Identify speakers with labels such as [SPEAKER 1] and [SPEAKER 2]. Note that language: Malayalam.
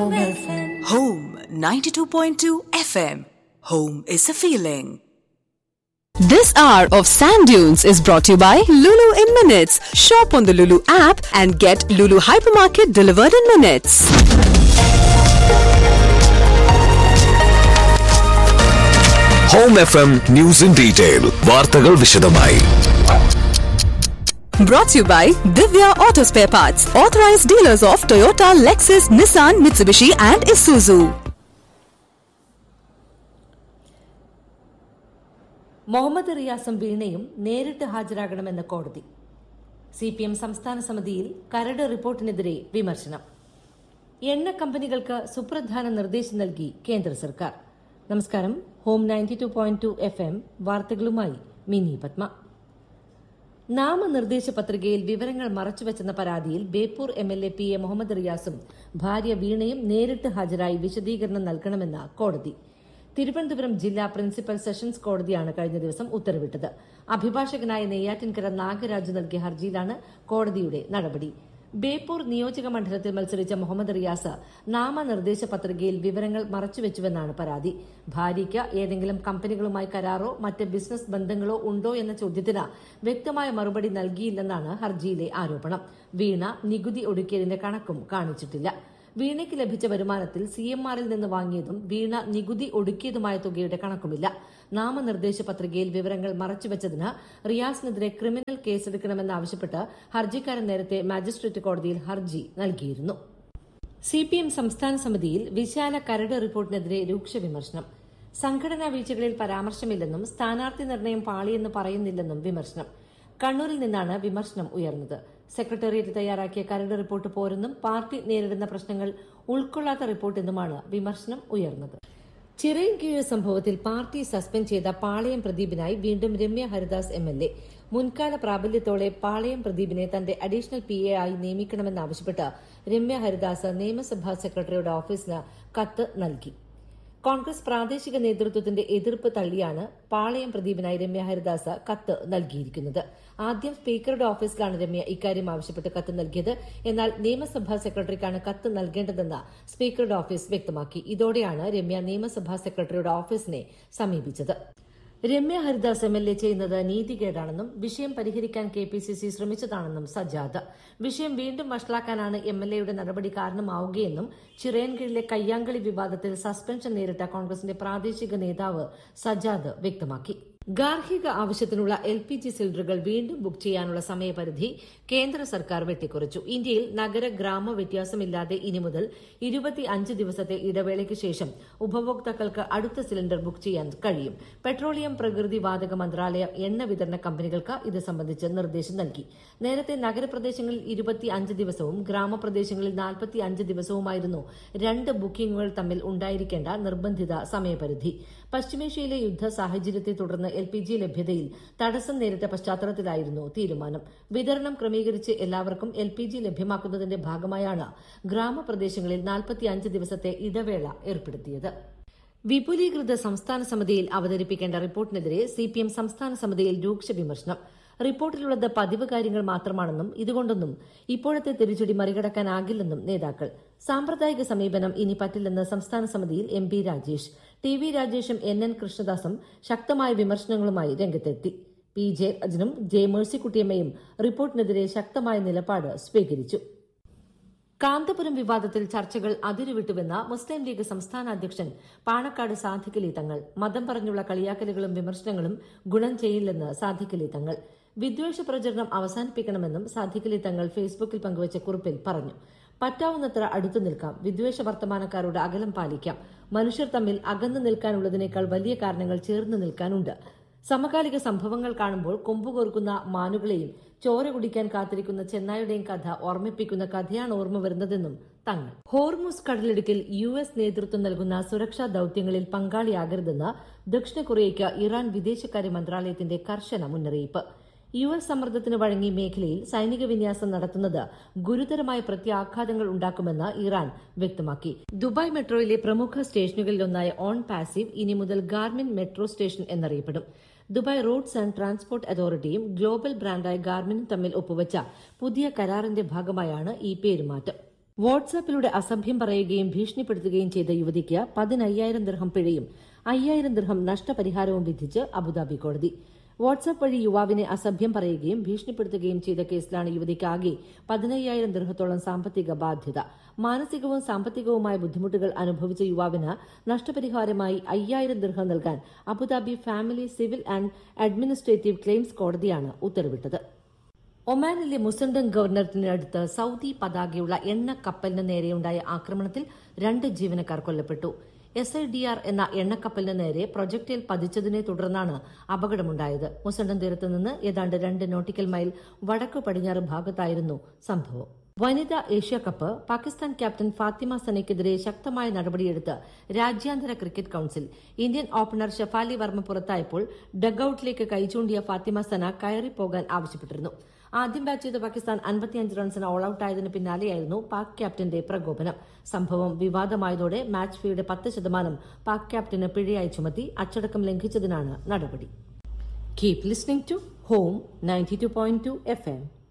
[SPEAKER 1] Home FM.
[SPEAKER 2] Home 92.2 FM. Home is a feeling.
[SPEAKER 3] This hour of Sand Dunes is brought to you by Lulu in Minutes. Shop on the Lulu app and get Lulu Hypermarket delivered in minutes.
[SPEAKER 4] Home F M news in detail വാർത്തകൾ വിശദമായി
[SPEAKER 3] Brought to you by Divya Auto Spare Parts, authorized dealers of Toyota, Lexus, Nissan, Mitsubishi, and Isuzu.
[SPEAKER 5] Muhammad റിയാസും വീണയും നേരിട്ട് ഹാജരാകണമെന്ന് കോടതി സി പി എം സംസ്ഥാന സമിതിയിൽ കരട് റിപ്പോർട്ടിനെതിരെ വിമർശനം എണ്ണ കമ്പനികൾക്ക് സുപ്രധാന നിർദ്ദേശം നൽകി കേന്ദ്ര സർക്കാർ നമസ്കാരം Home ninety two point two F M വാർത്തകളുമായി മിനി പത്മ നാമനിർദ്ദേശ പത്രികയിൽ വിവരങ്ങൾ മറച്ചുവെച്ചെന്ന പരാതിയിൽ Beypore M L A P A Muhammad റിയാസും ഭാര്യ വീണയും നേരിട്ട് ഹാജരായി വിശദീകരണം നൽകണമെന്ന് കോടതി തിരുവനന്തപുരം ജില്ലാ പ്രിൻസിപ്പൽ സെഷൻസ് കോടതിയാണ് കഴിഞ്ഞ ദിവസം ഉത്തരവിട്ടത് അഭിഭാഷകനായ നെയ്യാറ്റിൻകര നാഗരാജു നൽകിയ ഹർജിയിലാണ് കോടതിയുടെ നടപടി ബേപ്പൂർ നിയോജക മണ്ഡലത്തിൽ മത്സരിച്ച മുഹമ്മദ് റിയാസ് നാമനിർദ്ദേശ പത്രികയിൽ വിവരങ്ങൾ മറച്ചുവെച്ചുവെന്നാണ് പരാതി ഭാര്യയ്ക്ക് ഏതെങ്കിലും കമ്പനികളുമായി കരാറോ മറ്റ് ബിസിനസ് ബന്ധങ്ങളോ ഉണ്ടോ എന്ന ചോദ്യത്തിന് വ്യക്തമായ മറുപടി നൽകിയില്ലെന്നാണ് ഹർജിയിലെ ആരോപണം വീണ നികുതി ഒടുക്കിയതിന്റെ കണക്കും കാണിച്ചിട്ടില്ല വീണയ്ക്ക് ലഭിച്ച വരുമാനത്തിൽ സി എം ആറിൽ നിന്ന് വാങ്ങിയതും വീണ നികുതി ഒടുക്കിയതുമായ തുകയുടെ കണക്കുമില്ല നാമനിർദ്ദേശ പത്രികയിൽ വിവരങ്ങൾ മറച്ചുവെച്ചതിന് റിയാസിനെതിരെ ക്രിമിനൽ കേസെടുക്കണമെന്നാവശ്യപ്പെട്ട് ഹർജിക്കാരൻ നേരത്തെ മാജിസ്ട്രേറ്റ് കോടതിയിൽ ഹർജി നൽകിയിരുന്നു സി പി എം സംസ്ഥാന സമിതിയിൽ വിശാല കരട് റിപ്പോർട്ടിനെതിരെ രൂക്ഷ വിമർശനം സംഘടനാ വീഴ്ചകളിൽ പരാമർശമില്ലെന്നും സ്ഥാനാർത്ഥി നിർണയം പാളിയെന്ന് പറയുന്നില്ലെന്നും വിമർശനം കണ്ണൂരിൽ നിന്നാണ് വിമർശനം ഉയർന്നത് സെക്രട്ടേറിയറ്റ് തയ്യാറാക്കിയ കരട് റിപ്പോർട്ട് പോരെന്നും പാർട്ടി നേരിടുന്ന പ്രശ്നങ്ങൾ ഉൾക്കൊള്ളാത്ത റിപ്പോർട്ടെന്നുമാണ് വിമർശനം ഉയർന്നത് ചിറയൻകീഴ് സംഭവത്തിൽ പാർട്ടി സസ്പെൻഡ് ചെയ്ത പാളയം പ്രദീപിനായി വീണ്ടും Ramya Haridas M L A മുൻകാല പ്രാബല്യത്തോടെ പാളയം പ്രദീപിനെ തന്റെ അഡീഷണൽ പി എ ആയി നിയമിക്കണമെന്നാവശ്യപ്പെട്ട് രമ്യ ഹരിദാസ് നിയമസഭാ സെക്രട്ടറിയുടെ ഓഫീസിന് കത്ത് നൽകി കോൺഗ്രസ് പ്രാദേശിക നേതൃത്വത്തിന്റെ എതിർപ്പ് തള്ളിയാണ് പാളയം പ്രദീപിനായി രമ്യ ഹരിദാസ് കത്ത് നൽകിയിരിക്കുന്നത് ആദ്യം സ്പീക്കറുടെ ഓഫീസിലാണ് രമ്യ ഇക്കാര്യം ആവശ്യപ്പെട്ട് കത്ത് നൽകിയത് എന്നാൽ നിയമസഭാ സെക്രട്ടറിക്കാണ് കത്ത് നൽകേണ്ടതെന്ന് സ്പീക്കറുടെ ഓഫീസ് വ്യക്തമാക്കി ഇതോടെയാണ് രമ്യ നിയമസഭാ സെക്രട്ടറിയുടെ ഓഫീസിനെ സമീപിച്ചത് Ramya Haridas M L A ചെയ്യുന്നത് നീതികേടാണെന്നും വിഷയം പരിഹരിക്കാൻ കെ പി സി സി ശ്രമിച്ചതാണെന്നും സജാദ് വിഷയം വീണ്ടും വഷളാക്കാനാണ് എം എൽ എയുടെ നടപടി കാരണമാവുകയെന്നും ചിറയൻകീഴിലെ കയ്യാങ്കളി വിവാദത്തിൽ സസ്പെൻഷൻ നേരിട്ട കോൺഗ്രസിന്റെ പ്രാദേശിക നേതാവ് സജാദ് വ്യക്തമാക്കി ഗാർഹിക ആവശ്യത്തിനുള്ള എൽ പി ജി സിലിണ്ടറുകൾ വീണ്ടും ബുക്ക് ചെയ്യാനുള്ള സമയപരിധി കേന്ദ്ര സർക്കാർ വെട്ടിക്കുറച്ചു ഇന്ത്യയിൽ നഗര ഗ്രാമ വ്യത്യാസമില്ലാതെ ഇനി മുതൽ ഇരുപത്തി അഞ്ച് ദിവസത്തെ ഇടവേളയ്ക്ക് ശേഷം ഉപഭോക്താക്കൾക്ക് അടുത്ത സിലിണ്ടർ ബുക്ക് ചെയ്യാൻ കഴിയും പെട്രോളിയം പ്രകൃതി വാതക മന്ത്രാലയം എണ്ണ വിതരണ കമ്പനികൾക്ക് ഇത് സംബന്ധിച്ച് നിർദ്ദേശം നൽകി നേരത്തെ നഗരപ്രദേശങ്ങളിൽ ഇരുപത്തി അഞ്ച് ദിവസവും ഗ്രാമപ്രദേശങ്ങളിൽ നാൽപ്പത്തി അഞ്ച് ദിവസവുമായിരുന്നു രണ്ട് ബുക്കിംഗുകൾ തമ്മിൽ ഉണ്ടായിരിക്കേണ്ട നിർബന്ധിത സമയപരിധി പശ്ചിമേഷ്യയിലെ യുദ്ധ സാഹചര്യത്തെ തുടർന്ന് എൽ പി ജി ലഭ്യതയിൽ തടസ്സം നേരിട്ട പശ്ചാത്തലത്തിലായിരുന്നു തീരുമാനം വിതരണം ക്രമീകരിച്ച് എല്ലാവർക്കും എൽ പി ജി ലഭ്യമാക്കുന്നതിന്റെ ഭാഗമായാണ് ഗ്രാമപ്രദേശങ്ങളിൽ നാൽപ്പത്തിയഞ്ച് ദിവസത്തെ ഇടവേള ഏർപ്പെടുത്തിയത് വിപുലീകൃത സംസ്ഥാന സമിതിയിൽ അവതരിപ്പിക്കേണ്ട റിപ്പോർട്ടിനെതിരെ സിപിഎം സംസ്ഥാന സമിതിയിൽ രൂക്ഷ വിമർശനം റിപ്പോർട്ടിലുള്ളത് പതിവ് കാര്യങ്ങൾ മാത്രമാണെന്നും ഇതുകൊണ്ടൊന്നും ഇപ്പോഴത്തെ തിരിച്ചടി മറികടക്കാനാകില്ലെന്നും നേതാക്കൾ സാമ്പ്രദായിക സമീപനം ഇനി പറ്റില്ലെന്ന് സംസ്ഥാന സമിതിയിൽ M P Rajesh T V രാജേഷും എൻ എൻ കൃഷ്ണദാസും ശക്തമായ വിമർശനങ്ങളുമായി രംഗത്തെത്തി പി ജെ അജനും ജെ മേഴ്സിക്കുട്ടിയമ്മയും റിപ്പോർട്ടിനെതിരെ ശക്തമായ നിലപാട് സ്വീകരിച്ചു കാന്തപുരം വിവാദത്തിൽ ചർച്ചകൾ അതിരുവിട്ടുവെന്ന മുസ്ലിം ലീഗ് സംസ്ഥാന അധ്യക്ഷൻ പാണക്കാട് സാധിക്കലി തങ്ങൾ മതം പറഞ്ഞുള്ള കളിയാക്കലുകളും വിമർശനങ്ങളും ഗുണം ചെയ്യില്ലെന്ന് സാധിക്കലി തങ്ങൾ വിദ്വേഷ പ്രചരണം അവസാനിപ്പിക്കണമെന്നും സാധിക്കലി തങ്ങൾ ഫേസ്ബുക്കിൽ പങ്കുവച്ച കുറിപ്പിൽ പറഞ്ഞു പറ്റാവുന്നത്ര അടുത്തു നിൽക്കാം വിദ്വേഷ വർത്തമാനക്കാരോട് അകലം പാലിക്കാം മനുഷ്യർ തമ്മിൽ അകന്നു നിൽക്കാനുള്ളതിനേക്കാൾ വലിയ കാരണങ്ങൾ ചേർന്ന് നിൽക്കാനുണ്ട് സമകാലിക സംഭവങ്ങൾ കാണുമ്പോൾ കൊമ്പുകോർക്കുന്ന മാനുകളെയും ചോര കുടിക്കാൻ കാത്തിരിക്കുന്ന ചെന്നായുടെയും കഥ ഓർമ്മിപ്പിക്കുന്ന കഥയാണ് ഓർമ്മ വരുന്നതെന്നും തങ്ങൾ ഹോർമുസ് കടലിടുക്കിൽ യു എസ് നേതൃത്വം നൽകുന്ന സുരക്ഷാ ദൌത്യങ്ങളിൽ പങ്കാളിയാകരുതെന്ന് ദക്ഷിണ കൊറിയയ്ക്ക് ഇറാൻ വിദേശകാര്യ മന്ത്രാലയത്തിന്റെ കർശന മുന്നറിയിപ്പ് യു എസ് സമ്മർദ്ദത്തിന് വഴങ്ങി മേഖലയിൽ സൈനിക വിന്യാസം നടത്തുന്നത് ഗുരുതരമായ പ്രത്യാഘാതങ്ങൾ ഉണ്ടാക്കുമെന്ന് ഇറാൻ വ്യക്തമാക്കി ദുബായ് മെട്രോയിലെ പ്രമുഖ സ്റ്റേഷനുകളിലൊന്നായ ഓൺ പാസീവ് ഇനി മുതൽ ഗാർമിൻ മെട്രോ സ്റ്റേഷൻ എന്നറിയപ്പെടും ദുബായ് റോഡ്സ് ആൻഡ് ട്രാൻസ്പോർട്ട് അതോറിറ്റിയും ഗ്ലോബൽ ബ്രാൻഡായ ഗാർമിനും തമ്മിൽ ഒപ്പുവച്ച പുതിയ കരാറിന്റെ ഭാഗമായാണ് ഈ പേരുമാറ്റം വാട്സാപ്പിലൂടെ അസഭ്യം പറയുകയും ഭീഷണിപ്പെടുത്തുകയും ചെയ്ത യുവതിക്ക് പതിനയ്യായിരം ദിർഹം പിഴയും അയ്യായിരം ദിർഹം നഷ്ടപരിഹാരവും വിധിച്ച് അബുദാബി കോടതി വാട്സാപ്പ് വഴി യുവാവിനെ അസഭ്യം പറയുകയും ഭീഷണിപ്പെടുത്തുകയും ചെയ്ത കേസിലാണ് യുവതിക്ക് ആകെ പതിനയ്യായിരം ദിർഹത്തോളം സാമ്പത്തിക ബാധ്യത മാനസികവും സാമ്പത്തികവുമായ ബുദ്ധിമുട്ടുകൾ അനുഭവിച്ച യുവാവിന് നഷ്ടപരിഹാരമായി അയ്യായിരം ദിർഹം നൽകാൻ Abu Dhabi family civil and administrative claims കോടതിയാണ് ഉത്തരവിട്ടത് ഒമാനിലെ മുസണ്ടൻ ഗവർണറേറ്റിനടുത്ത് സൌദി പതാകയുള്ള എണ്ണ കപ്പലിന് നേരെയുണ്ടായ ആക്രമണത്തിൽ രണ്ട് ജീവനക്കാർ കൊല്ലപ്പെട്ടു എസ് ഐ ഡി ആർ എന്ന എണ്ണക്കപ്പലിന് നേരെ പ്രൊജക്ടൈൽ പതിച്ചതിനെ തുടർന്നാണ് അപകടമുണ്ടായത് മുസണ്ടൻ തീരത്ത് നിന്ന് ഏതാണ്ട് രണ്ട് നോട്ടിക്കൽ മൈൽ വടക്കു പടിഞ്ഞാറ് ഭാഗത്തായിരുന്നു സംഭവം വനിതാ Asia Cup Pakistan captain Fathima സനയ്ക്കെതിരെ ശക്തമായ നടപടിയെടുത്ത് രാജ്യാന്തര cricket council Indian opener Shafali Varma പുറത്തായപ്പോൾ ഡഗ്ൌട്ടിലേക്ക് കൈചൂണ്ടിയ ഫാത്തിമ സന കയറിപ്പോകാൻ ആവശ്യപ്പെട്ടിരുന്നു ആദ്യം ബാറ്റ് ചെയ്ത പാകിസ്ഥാൻ അൻപത്തിയഞ്ച് റൺസിന് ഓൾ ഔട്ടായതിനു പിന്നാലെയായിരുന്നു പാക് ക്യാപ്റ്റന്റെ പ്രകോപനം സംഭവം വിവാദമായതോടെ മാച്ച് ഫീയുടെ പത്ത് ശതമാനം പാക് ക്യാപ്റ്റന് പിഴയായി ചുമത്തി അച്ചടക്കം ലംഘിച്ചതിനാണ് നടപടി keep listening to Home ninety two point two F M